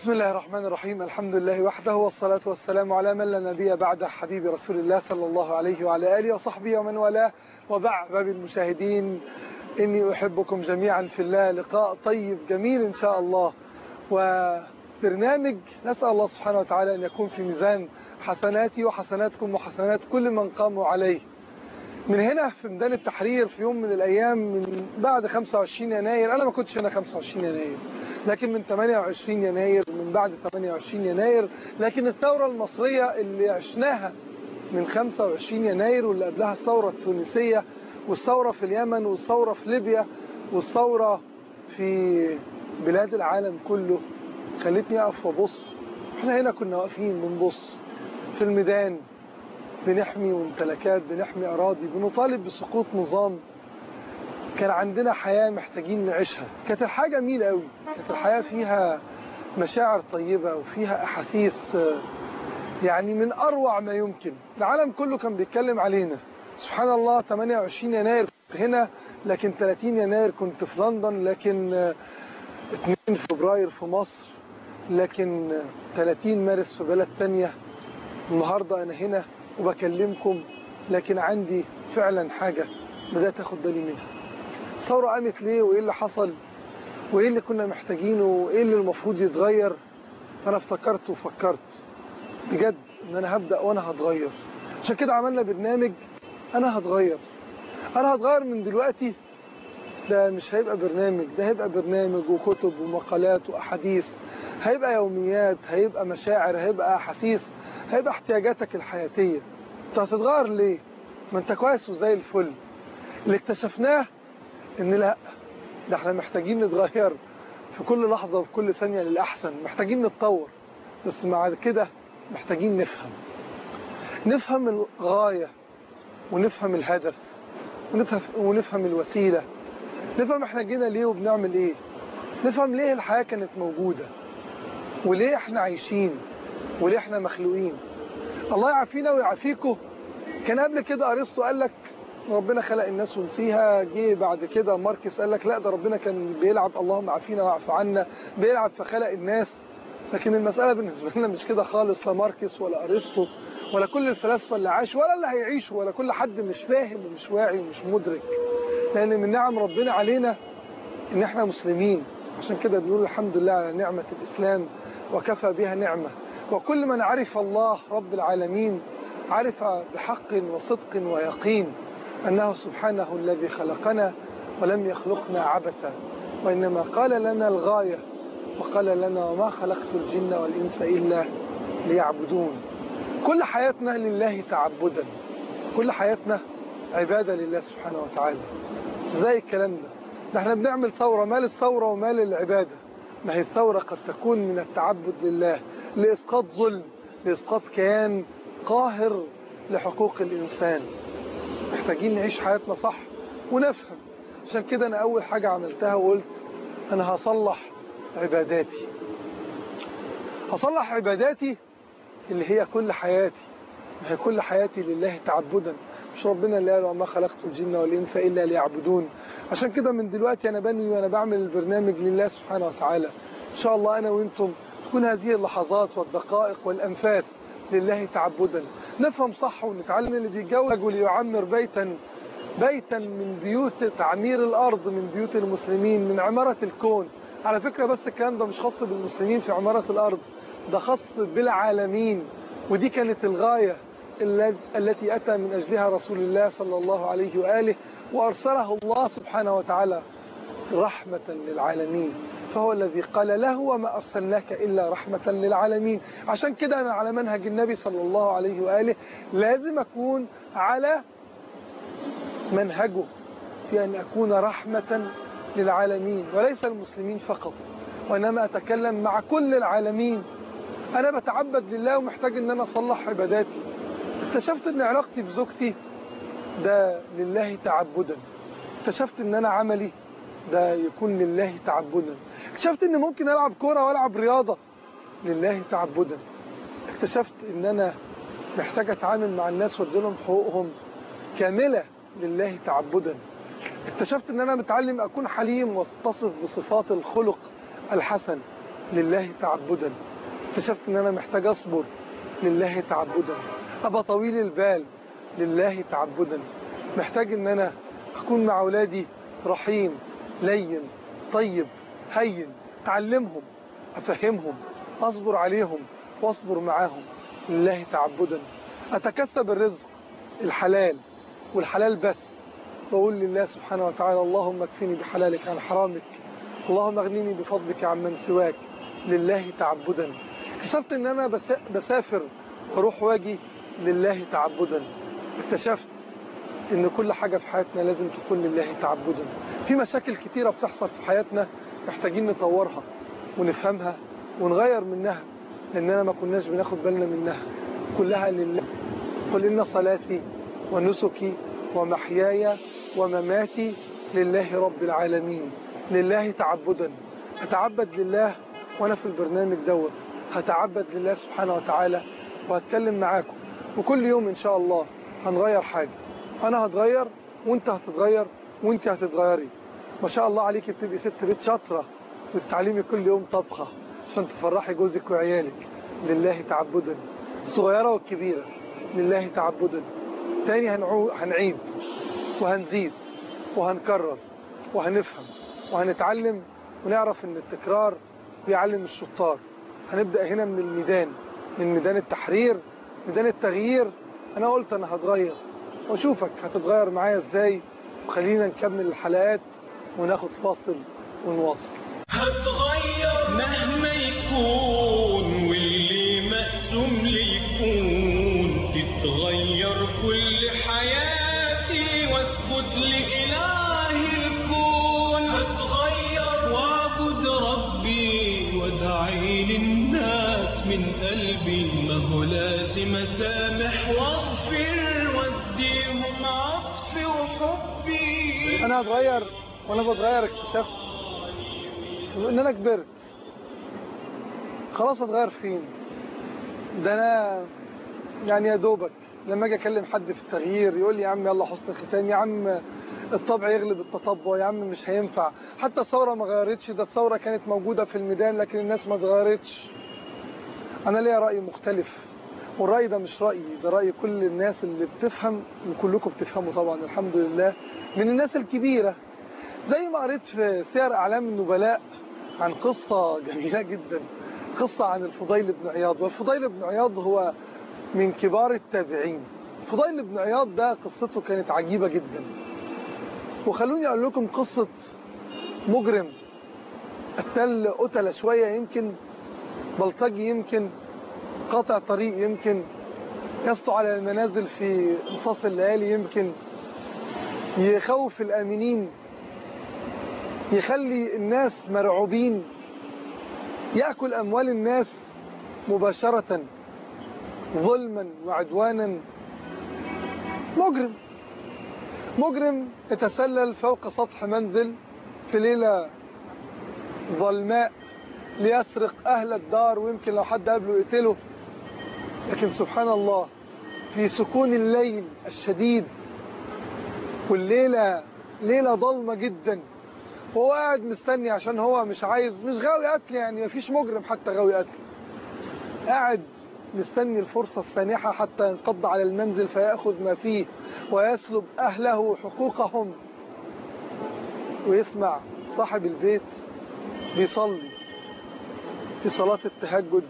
بسم الله الرحمن الرحيم الحمد لله وحده والصلاة والسلام على من لا نبي بعد حبيب رسول الله صلى الله عليه وعلى آله وصحبه ومن والاه وبعد باب المشاهدين إني أحبكم جميعا في الله لقاء طيب جميل إن شاء الله وبرنامج نسأل الله سبحانه وتعالى أن يكون في ميزان حسناتي وحسناتكم وحسنات كل من قاموا عليه من هنا في ميدان التحرير في يوم من الأيام من بعد 25 يناير أنا ما كنتش هنا 25 يناير لكن من 28 يناير من بعد 28 يناير لكن الثورة المصرية اللي عشناها من 25 يناير واللي قبلها الثورة التونسية والثورة في اليمن والثورة في ليبيا والثورة في بلاد العالم كله خلتني أقف وأبص احنا هنا كنا واقفين بنبص في الميدان بنحمي ممتلكات بنحمي أراضي بنطالب بسقوط نظام كان عندنا حياة محتاجين نعيشها كانت الحياة جميلة قوي كانت الحياة فيها مشاعر طيبة وفيها أحاسيس يعني من أروع ما يمكن العالم كله كان بيتكلم علينا سبحان الله 28 يناير كنت هنا لكن 30 يناير كنت في لندن لكن 2 فبراير في مصر لكن 30 مارس في بلد تانية النهاردة أنا هنا وبكلمكم لكن عندي فعلا حاجة بدأت أخد بالي منها الثورة قامت ليه وإيه اللي حصل وإيه اللي كنا محتاجينه وإيه اللي المفروض يتغير أنا افتكرت وفكرت بجد إن أنا هبدأ وأنا هتغير عشان كده عملنا برنامج أنا هتغير أنا هتغير من دلوقتي ده مش هيبقى برنامج ده هيبقى برنامج وكتب ومقالات وأحاديث هيبقى يوميات هيبقى مشاعر هيبقى أحاسيس هيبقى احتياجاتك الحياتية انت هتتغير ليه ما انت كويس وزي الفل اللي اكتشفناه ان لا ده احنا محتاجين نتغير في كل لحظة وفي كل ثانية للأحسن محتاجين نتطور بس مع كده محتاجين نفهم نفهم الغاية ونفهم الهدف ونفهم, ونفهم الوسيلة نفهم احنا جينا ليه وبنعمل ايه نفهم ليه الحياة كانت موجودة وليه احنا عايشين وليه احنا مخلوقين الله يعافينا ويعافيكم كان قبل كده ارسطو قال لك ربنا خلق الناس ونسيها جه بعد كده ماركس قال لك لا ده ربنا كان بيلعب اللهم عافينا واعف عنا بيلعب فخلق الناس لكن المسألة بالنسبة لنا مش كده خالص لا ماركس ولا ارسطو ولا كل الفلاسفة اللي عاشوا ولا اللي هيعيشوا ولا كل حد مش فاهم ومش واعي ومش مدرك لأن من نعم ربنا علينا إن احنا مسلمين عشان كده بنقول الحمد لله على نعمة الإسلام وكفى بها نعمة وكل من عرف الله رب العالمين عرف بحق وصدق ويقين أنه سبحانه الذي خلقنا ولم يخلقنا عبثا وإنما قال لنا الغاية وقال لنا وما خلقت الجن والإنس إلا ليعبدون كل حياتنا لله تعبدا كل حياتنا عبادة لله سبحانه وتعالى ازاي الكلام ده ده احنا بنعمل ثورة مال الثورة ومال العبادة ما هي الثورة قد تكون من التعبد لله لإسقاط ظلم لإسقاط كيان قاهر لحقوق الإنسان محتاجين نعيش حياتنا صح ونفهم عشان كده أنا أول حاجة عملتها وقلت أنا هصلح عباداتي هصلح عباداتي اللي هي كل حياتي ما هي كل حياتي لله تعبدا مش ربنا اللي قال وما خلقت الجن والإنس إلا ليعبدون عشان كده من دلوقتي أنا بنوي وأنا بعمل البرنامج لله سبحانه وتعالى إن شاء الله أنا وإنتم تكون هذه اللحظات والدقائق والأنفاس لله تعبدا نفهم صح ونتعلم اللي بيتجوز وليعمر بيتا بيتا من بيوت تعمير الأرض من بيوت المسلمين من عمارة الكون على فكرة بس الكلام ده مش خاص بالمسلمين في عمارة الأرض ده خاص بالعالمين ودي كانت الغاية التي أتى من أجلها رسول الله صلى الله عليه وآله وأرسله الله سبحانه وتعالى رحمة للعالمين فهو الذي قال له وما أرسلناك إلا رحمة للعالمين عشان كده أنا على منهج النبي صلى الله عليه وآله لازم أكون على منهجه في أن أكون رحمة للعالمين وليس المسلمين فقط وإنما أتكلم مع كل العالمين أنا بتعبد لله ومحتاج أن أنا أصلح عباداتي اكتشفت أن علاقتي بزوجتي ده لله تعبدا اكتشفت أن أنا عملي ده يكون لله تعبدا اكتشفت أن ممكن ألعب كورة وألعب رياضة لله تعبدا اكتشفت أن أنا محتاج أتعامل مع الناس واديلهم حقوقهم كاملة لله تعبدا اكتشفت ان انا متعلم اكون حليم واتصف بصفات الخلق الحسن لله تعبدا اكتشفت ان انا محتاج اصبر لله تعبدا ابقى طويل البال لله تعبدا محتاج ان انا اكون مع اولادي رحيم لين طيب هين اعلمهم افهمهم اصبر عليهم واصبر معاهم لله تعبدا اتكسب الرزق الحلال والحلال بس بقول لله سبحانه وتعالى اللهم اكفني بحلالك عن حرامك اللهم اغنني بفضلك عن من سواك لله تعبدا اكتشفت ان انا بسافر واروح واجي لله تعبدا اكتشفت ان كل حاجة في حياتنا لازم تكون لله تعبدا في مشاكل كتيرة بتحصل في حياتنا محتاجين نطورها ونفهمها ونغير منها لاننا ما كناش بناخد بالنا منها كلها لله قل ان صلاتي ونسكي ومحياي ومماتي لله رب العالمين لله تعبدا أتعبد لله وأنا في البرنامج دوت هتعبد لله سبحانه وتعالى وهتكلم معاكم وكل يوم إن شاء الله هنغير حاجة أنا هتغير وانت هتتغير وانت هتتغيري ما شاء الله عليك بتبقي ست بيت شاطرة وتتعلمي كل يوم طبخة عشان تفرحي جوزك وعيالك لله تعبدا الصغيرة والكبيرة لله تعبدا تاني هنعو... هنعيد وهنزيد وهنكرر وهنفهم وهنتعلم ونعرف ان التكرار بيعلم الشطار هنبدأ هنا من الميدان من ميدان التحرير ميدان التغيير انا قلت انا هتغير واشوفك هتتغير معايا ازاي وخلينا نكمل الحلقات وناخد فاصل ونواصل هتغير مهما يكون واللي مقسوم لي يكون تتغير كل حياتي واسجد لإله الكون هتغير واعبد ربي وادعي للناس من قلبي ما هو لازم اسامح واغفر واديهم عطفي وحبي انا هتغير وانا بتغير اكتشفت ان انا كبرت خلاص هتغير فين ده انا يعني يا دوبك لما اجي اكلم حد في التغيير يقول لي يا عم يلا حسن الختام يا عم الطبع يغلب التطبع يا عم مش هينفع حتى الثوره ما غيرتش ده الثوره كانت موجوده في الميدان لكن الناس ما اتغيرتش انا ليا راي مختلف والراي ده مش رايي ده راي كل الناس اللي بتفهم وكلكم بتفهموا طبعا الحمد لله من الناس الكبيره زي ما قريت في سير اعلام النبلاء عن قصه جميله جدا قصه عن الفضيل بن عياض والفضيل بن عياض هو من كبار التابعين فضيل بن عياض ده قصته كانت عجيبة جدا وخلوني أقول لكم قصة مجرم التل قتل شوية يمكن بلطجي يمكن قاطع طريق يمكن يسطو على المنازل في قصاص الليالي يمكن يخوف الآمنين يخلي الناس مرعوبين يأكل أموال الناس مباشرة ظلما وعدوانا مجرم مجرم يتسلل فوق سطح منزل في ليلة ظلماء ليسرق أهل الدار ويمكن لو حد قبله يقتله لكن سبحان الله في سكون الليل الشديد والليلة ليلة ظلمة جدا وهو قاعد مستني عشان هو مش عايز مش غاوي قتل يعني مفيش مجرم حتى غاوي قتل قاعد مستني الفرصة السانحة حتى ينقض على المنزل فيأخذ ما فيه ويسلب أهله حقوقهم ويسمع صاحب البيت بيصلي في صلاة التهجد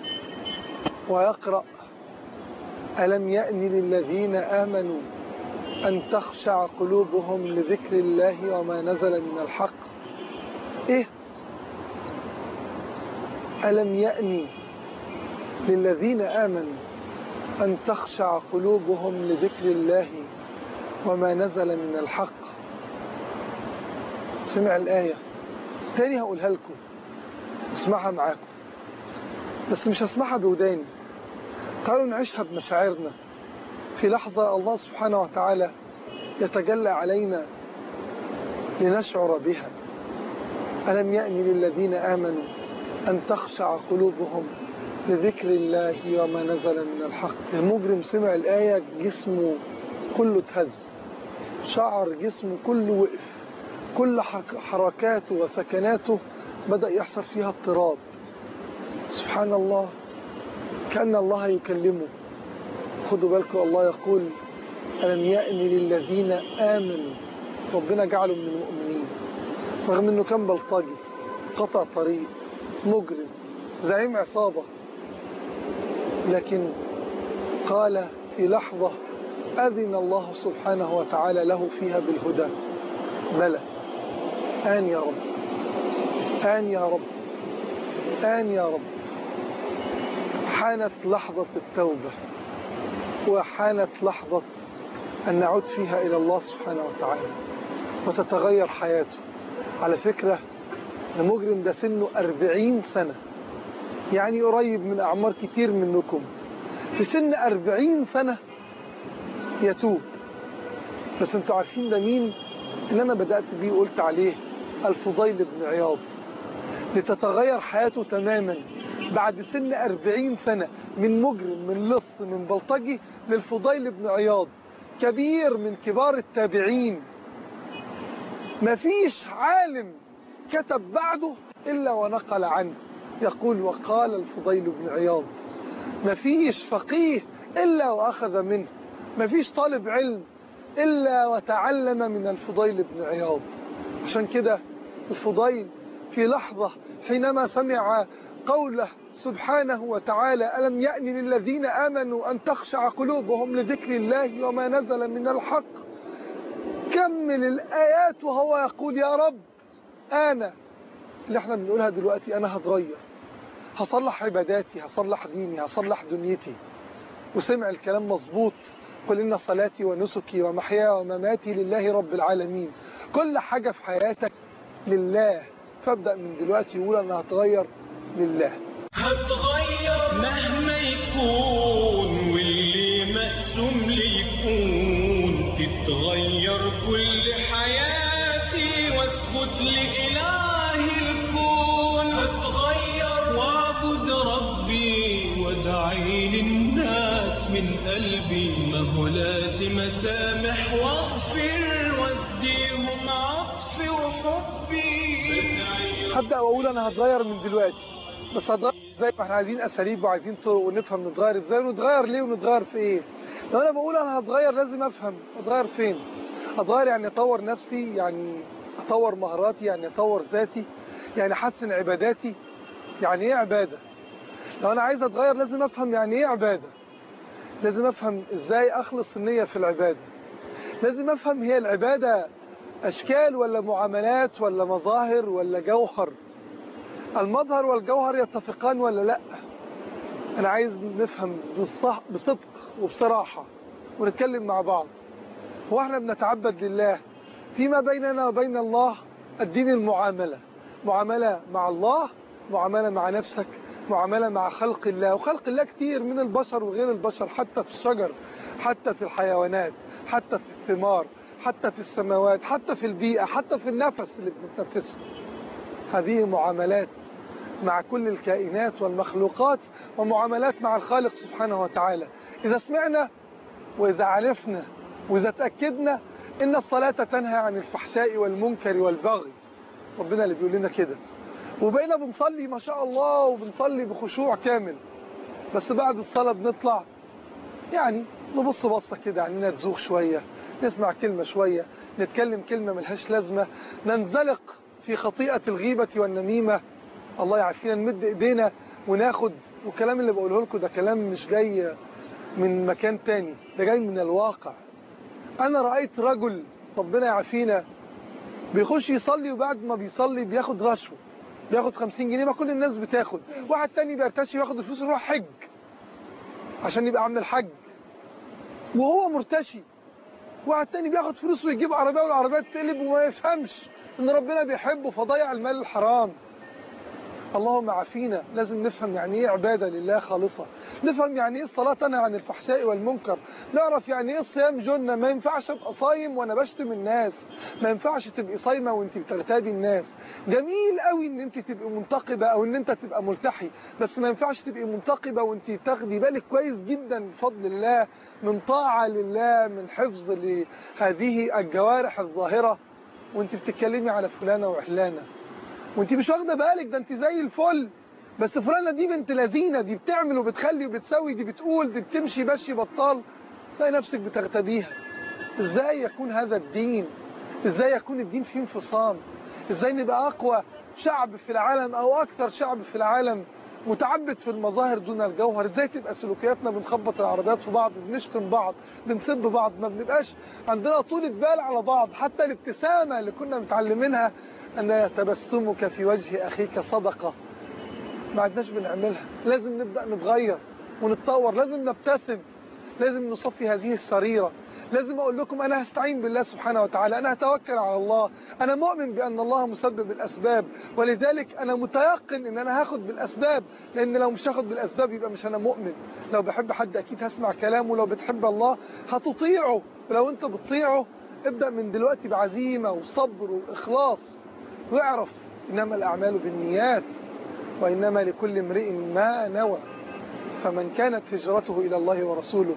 ويقرأ ألم يأن للذين آمنوا أن تخشع قلوبهم لذكر الله وما نزل من الحق إيه ألم يأني للذين آمنوا أن تخشع قلوبهم لذكر الله وما نزل من الحق سمع الآية تاني هقولها لكم اسمعها معاكم بس مش هسمعها بوداني تعالوا نعيشها بمشاعرنا في لحظة الله سبحانه وتعالى يتجلى علينا لنشعر بها ألم يأني للذين آمنوا أن تخشع قلوبهم لذكر الله وما نزل من الحق المجرم سمع الآية جسمه كله اتهز شعر جسمه كله وقف كل حركاته وسكناته بدأ يحصل فيها اضطراب سبحان الله كأن الله يكلمه خدوا بالكم الله يقول ألم يأن للذين آمنوا ربنا جعله من المؤمنين رغم أنه كان بلطجي قطع طريق مجرم زعيم عصابة لكن قال في لحظة أذن الله سبحانه وتعالى له فيها بالهدى بلى آن يا رب آن يا رب آن يا رب حانت لحظة التوبة وحانت لحظة أن نعود فيها إلى الله سبحانه وتعالى وتتغير حياته على فكرة المجرم ده سنه أربعين سنة يعني قريب من أعمار كتير منكم في سن أربعين سنة يتوب بس انتوا عارفين ده مين اللي أنا بدأت بيه قلت عليه الفضيل بن عياض لتتغير حياته تماما بعد سن أربعين سنة من مجرم من لص من بلطجي للفضيل بن عياض كبير من كبار التابعين مفيش عالم كتب بعده إلا ونقل عنه يقول وقال الفضيل بن عياض مفيش فقيه إلا وأخذ منه مفيش طالب علم إلا وتعلم من الفضيل بن عياض عشان كده الفضيل في لحظة حينما سمع قوله سبحانه وتعالى ألم يأن للذين آمنوا أن تخشع قلوبهم لذكر الله وما نزل من الحق كمل الآيات وهو يقول يا رب أنا اللي احنا بنقولها دلوقتي أنا هتغير هصلح عباداتي هصلح ديني هصلح دنيتي وسمع الكلام مظبوط قل إن صلاتي ونسكي ومحياي ومماتي لله رب العالمين كل حاجة في حياتك لله فابدأ من دلوقتي يقول أنا هتغير لله هتغير مهما يكون واللي مقسوم لي يكون تتغير كل حياتي واثبت لإله الكون هتغير واعبد ربي وادعي للناس من قلبي ما هو لازم اسامح واغفر واديهم عطفي وحبي هبدأ وأقول أنا هتغير من دلوقتي بس هتغير زي ما احنا عايزين أساليب وعايزين طرق ونفهم نتغير ازاي ونتغير ليه ونتغير في ايه لو أنا بقول أنا هتغير لازم أفهم هتغير فين هتغير يعني أطور نفسي يعني أطور مهاراتي يعني أطور ذاتي يعني أحسن عباداتي يعني ايه عبادة لو أنا عايز أتغير لازم أفهم يعني ايه عبادة لازم أفهم ازاي أخلص النية في العبادة لازم أفهم هي العبادة أشكال ولا معاملات ولا مظاهر ولا جوهر المظهر والجوهر يتفقان ولا لا أنا عايز نفهم بالصح بصدق وبصراحة ونتكلم مع بعض هو احنا بنتعبد لله فيما بيننا وبين الله الدين المعاملة معاملة مع الله معاملة مع نفسك معاملة مع خلق الله وخلق الله كتير من البشر وغير البشر حتى في الشجر حتى في الحيوانات حتى في الثمار حتى في السماوات حتى في البيئة حتى في النفس اللي بنتنفسه هذه معاملات مع كل الكائنات والمخلوقات ومعاملات مع الخالق سبحانه وتعالى إذا سمعنا وإذا عرفنا وإذا تأكدنا إن الصلاة تنهى عن الفحشاء والمنكر والبغي ربنا اللي بيقول لنا كده وبقينا بنصلي ما شاء الله وبنصلي بخشوع كامل بس بعد الصلاة بنطلع يعني نبص بصة كده عننا تزوغ شوية نسمع كلمة شوية نتكلم كلمة ملهاش لازمة ننزلق في خطيئة الغيبة والنميمة الله يعافينا نمد ايدينا وناخد والكلام اللي بقوله لكم ده كلام مش جاي من مكان تاني ده جاي من الواقع انا رأيت رجل ربنا يعافينا بيخش يصلي وبعد ما بيصلي بياخد رشوة بياخد 50 جنيه ما كل الناس بتاخد واحد تاني بيرتشي وياخد الفلوس يروح حج عشان يبقى عامل الحج وهو مرتشي واحد تاني بياخد فلوس ويجيب عربية والعربية تقلب وما يفهمش ان ربنا بيحبه فضيع المال الحرام اللهم عافينا لازم نفهم يعني ايه عبادة لله خالصة نفهم يعني ايه الصلاة تنهى عن الفحشاء والمنكر نعرف يعني ايه الصيام جنة ما ينفعش ابقى صايم وانا بشتم الناس ما ينفعش تبقي صايمة وانت بتغتابي الناس جميل قوي ان انت تبقي منتقبة او ان انت تبقى ملتحي بس ما ينفعش تبقي منتقبة وانت تاخدي بالك كويس جدا بفضل الله من طاعة لله من حفظ لهذه الجوارح الظاهرة وانت بتتكلمي على فلانة وعلانة وانت مش واخده بالك ده انت زي الفل بس فلانة دي بنت لذينة دي بتعمل وبتخلي وبتسوي دي بتقول دي بتمشي مشي بطال تلاقي نفسك بتغتديها ازاي يكون هذا الدين ازاي يكون الدين فيه انفصام ازاي نبقى اقوى شعب في العالم او اكثر شعب في العالم متعبد في المظاهر دون الجوهر ازاي تبقى سلوكياتنا بنخبط العربيات في بعض بنشتم بعض بنسب بعض ما بنبقاش عندنا طولة بال على بعض حتى الابتسامة اللي كنا متعلمينها ان تبسمك في وجه اخيك صدقة ما عدناش بنعملها لازم نبدأ نتغير ونتطور لازم نبتسم لازم نصفي هذه السريرة لازم أقول لكم أنا هستعين بالله سبحانه وتعالى أنا هتوكل على الله أنا مؤمن بأن الله مسبب الأسباب ولذلك أنا متيقن أن أنا هاخد بالأسباب لأن لو مش هاخد بالأسباب يبقى مش أنا مؤمن لو بحب حد أكيد هسمع كلامه لو بتحب الله هتطيعه ولو أنت بتطيعه ابدأ من دلوقتي بعزيمة وصبر وإخلاص واعرف إنما الأعمال بالنيات وإنما لكل امرئ ما نوى فمن كانت هجرته إلى الله ورسوله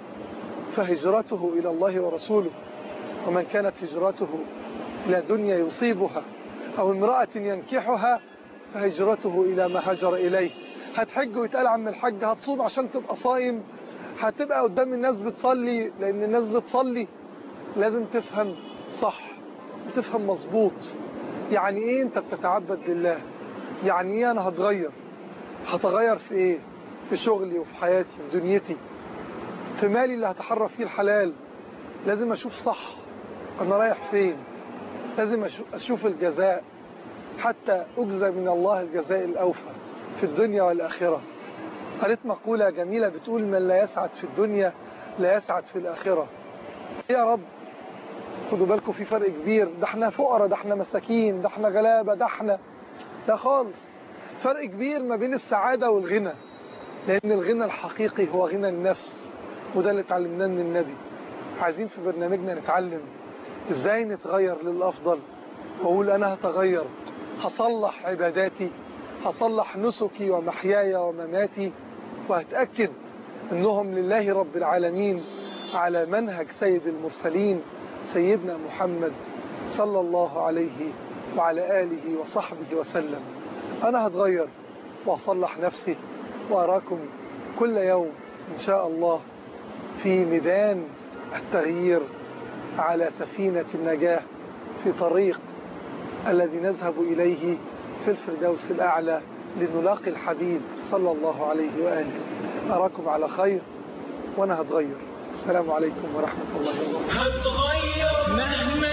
فهجرته إلى الله ورسوله ومن كانت هجرته إلى دنيا يصيبها أو امرأة ينكحها فهجرته إلى ما هجر إليه هتحج ويتقال عم الحج هتصوم عشان تبقى صايم هتبقى قدام الناس بتصلي لأن الناس بتصلي لازم تفهم صح وتفهم مظبوط يعني ايه انت بتتعبد لله يعني ايه انا هتغير هتغير في ايه في شغلي وفي حياتي وفي دنيتي في مالي اللي هتحرك فيه الحلال لازم اشوف صح انا رايح فين لازم اشوف الجزاء حتى اجزى من الله الجزاء الاوفى في الدنيا والاخره قالت مقولة جميلة بتقول من لا يسعد في الدنيا لا يسعد في الآخرة يا رب خدوا بالكم في فرق كبير ده احنا فقراء ده احنا مساكين ده احنا غلابة ده احنا ده خالص فرق كبير ما بين السعادة والغنى لأن الغنى الحقيقي هو غنى النفس وده اللي اتعلمناه من النبي عايزين في برنامجنا نتعلم ازاي نتغير للأفضل واقول أنا هتغير هصلح عباداتي هصلح نسكي ومحياي ومماتي وهتأكد انهم لله رب العالمين على منهج سيد المرسلين سيدنا محمد صلى الله عليه وعلى آله وصحبه وسلم أنا هتغير وأصلح نفسي وأراكم كل يوم إن شاء الله في ميدان التغيير على سفينة النجاة في طريق الذي نذهب إليه في الفردوس الأعلى لنلاقي الحبيب صلى الله عليه وآله أراكم على خير وأنا هتغير السلام عليكم ورحمة الله وبركاته هتغير مهما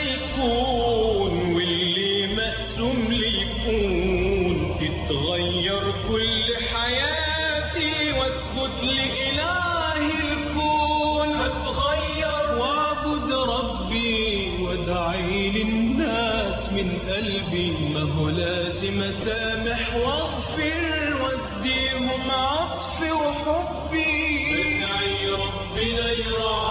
يكون واللي مقسوم لي يكون تتغير كل حياتي واثبت لإله الكون هتغير واعبد ربي وادعي للناس من قلبي ما هو لازم اسامح واغفر واديهم عطفي وحبي ادعي ربنا يرعى